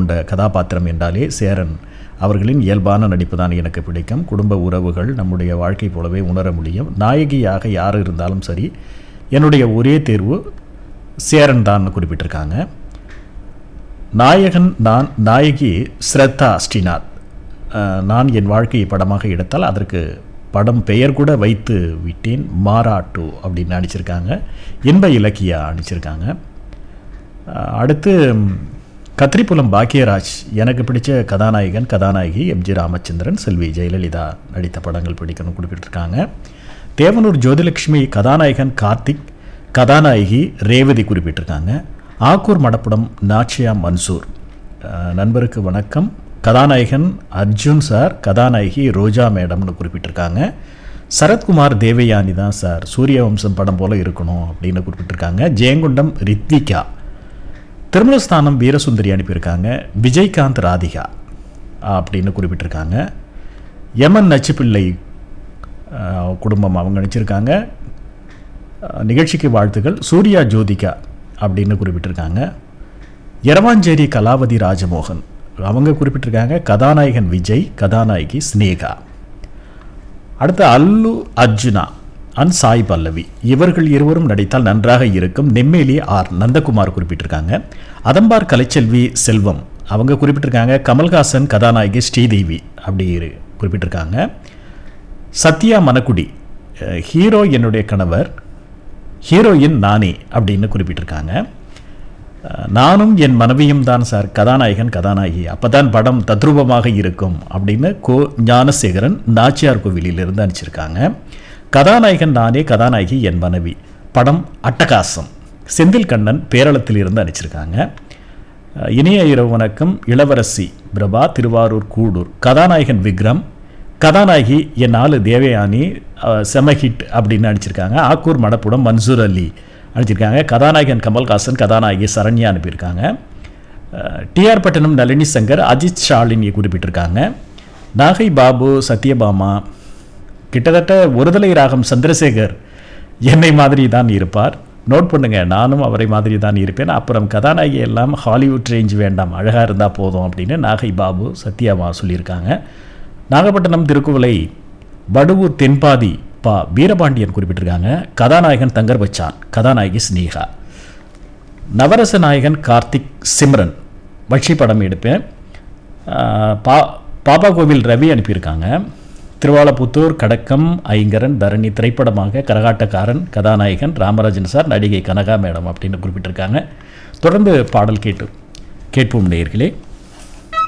கொண்ட கதாபாத்திரம் என்றாலே சேரன் அவர்களின் இயல்பான நடிப்பு தான் எனக்கு பிடிக்கும் குடும்ப உறவுகள் நம்முடைய வாழ்க்கை போலவே உணர முடியும் நாயகியாக யார் இருந்தாலும் சரி என்னுடைய ஒரே தேர்வு சேரன் தான் குறிப்பிட்டிருக்காங்க நாயகன் நான் நாயகி ஸ்ரத்தா ஸ்ரீநாத் அஹ், நான் என் வாழ்க்கையை படமாக எடுத்தால் அதற்கு படம் பெயர் கூட வைத்து விட்டேன் மாறாட்டு அப்படின்னு நடிச்சிருக்காங்க இன்ப இலக்கியா நடிச்சிருக்காங்க அஹ், அடுத்து ம், கத்திரிப்புலம் பாக்கியராஜ் எனக்கு பிடிச்ச கதாநாயகன் கதாநாயகி எம்ஜி ராமச்சந்திரன் செல்வி ஜெயலலிதா நடித்த படங்கள் பிடிக்கணும் குறிப்பிட்டிருக்காங்க தேவனூர் ஜோதிலட்சுமி கதாநாயகன் கார்த்திக் கதாநாயகி ரேவதி குறிப்பிட்டிருக்காங்க ஆக்கூர் மடப்புடம் நாச்சியா மன்சூர் அஹ், நண்பருக்கு வணக்கம் கதாநாயகன் அர்ஜுன் சார் கதாநாயகி ரோஜா மேடம்னு குறிப்பிட்டிருக்காங்க சரத்குமார் தேவயானி தான் சார் சூரிய வம்சம் படம் போல இருக்கணும் அப்படின்னு குறிப்பிட்டிருக்காங்க ஜெயங்கொண்டம் ரித்விகா திருமலஸ்தானம் வீரசுந்தரி அனுப்பியிருக்காங்க விஜயகாந்த் ராதிகா அப்படின்னு குறிப்பிட்டிருக்காங்க எமன் நச்சுப்பிள்ளை அஹ், குடும்பம் அவங்க நினச்சிருக்காங்க நிகழ்ச்சிக்கு வாழ்த்துக்கள் சூர்யா ஜோதிகா அப்படின்னு குறிப்பிட்டிருக்காங்க எரவாஞ்சேரி கலாவதி ராஜமோகன் அவங்க குறிப்பிட்டிருக்காங்க கதாநாயகன் விஜய் கதாநாயகி ஸ்னேகா அடுத்து அல்லு அர்ஜுனா அண்ட் சாய் பல்லவி இவர்கள் இருவரும் நடித்தால் நன்றாக இருக்கும் நெம்மேலி ஆர் நந்தகுமார் குறிப்பிட்டிருக்காங்க அதம்பார் கலைச்செல்வி செல்வம் அவங்க குறிப்பிட்டிருக்காங்க கமல்ஹாசன் கதாநாயகி ஸ்ரீதேவி அப்படி இரு- குறிப்பிட்டிருக்காங்க சத்யா மணக்குடி அஹ், ஹீரோ என்னுடைய கணவர் ஹீரோயின் நானே அப்படின்னு குறிப்பிட்டிருக்காங்க அஹ், நானும் என் மனைவியும் தான் சார் கதாநாயகன் கதாநாயகி அப்பதான் படம் தத்ரூபமாக இருக்கும் அப்படின்னு கோ ஞானசேகரன் நாச்சியார் கோவிலிலிருந்து அனுப்பிச்சிருக்காங்க கதாநாயகன் நானே கதாநாயகி என் மனைவி படம் அட்டகாசம் செந்தில் கண்ணன் பேரளத்தில் இருந்து அனுப்பிச்சிருக்காங்க அஹ், இனிய இரவு வணக்கம் இளவரசி பிரபா திருவாரூர் கூடூர் கதாநாயகன் விக்ரம் கதாநாயகி என் ஆளு தேவயானி அஹ், செம ஹிட் அப்படின்னு நடிச்சிருக்காங்க ஆக்கூர் மடப்புடம் மன்சூர் அலி நடிச்சிருக்காங்க கதாநாயகன் கமல்ஹாசன் கதாநாயகி சரண்யா அனுப்பியிருக்காங்க டிஆர் பட்டணம் நளினி சங்கர் அஜித் ஷாலினி குறிப்பிட்டிருக்காங்க நாகை பாபு சத்யபாமா கிட்டத்தட்ட ஒருதலை ராகம் சந்திரசேகர் என்னை மாதிரி தான் இருப்பார் நோட் பண்ணுங்க நானும் அவரை மாதிரி தான் இருப்பேன் அப்புறம் கதாநாயகி எல்லாம் ஹாலிவுட் ரேஞ்ச் வேண்டாம் அழகாக இருந்தால் போதும் அப்படின்னு நாகை பாபு சத்யாமா சொல்லியிருக்காங்க நாகப்பட்டினம் திருக்குவளை வடுவூர் தென்பாதி பா வீரபாண்டியன் குறிப்பிட்டிருக்காங்க கதாநாயகன் தங்கர் பச்சான் கதாநாயகி ஸ்னேகா நவரச நாயகன் கார்த்திக் சிம்ரன் வட்சி படம் எடுப்பேன் ஆஹ் பா பாப்பா கோவில் ரவி அனுப்பியிருக்காங்க திருவாலப்புத்தூர் கடக்கம் ஐங்கரன் தரணி திரைப்படமாக கரகாட்டக்காரன் கதாநாயகன் ராமராஜன் சார் நடிகை கனகா மேடம் அப்படின்னு குறிப்பிட்டிருக்காங்க தொடர்ந்து பாடல் கேட்டு கேட்போம் நேயர்களே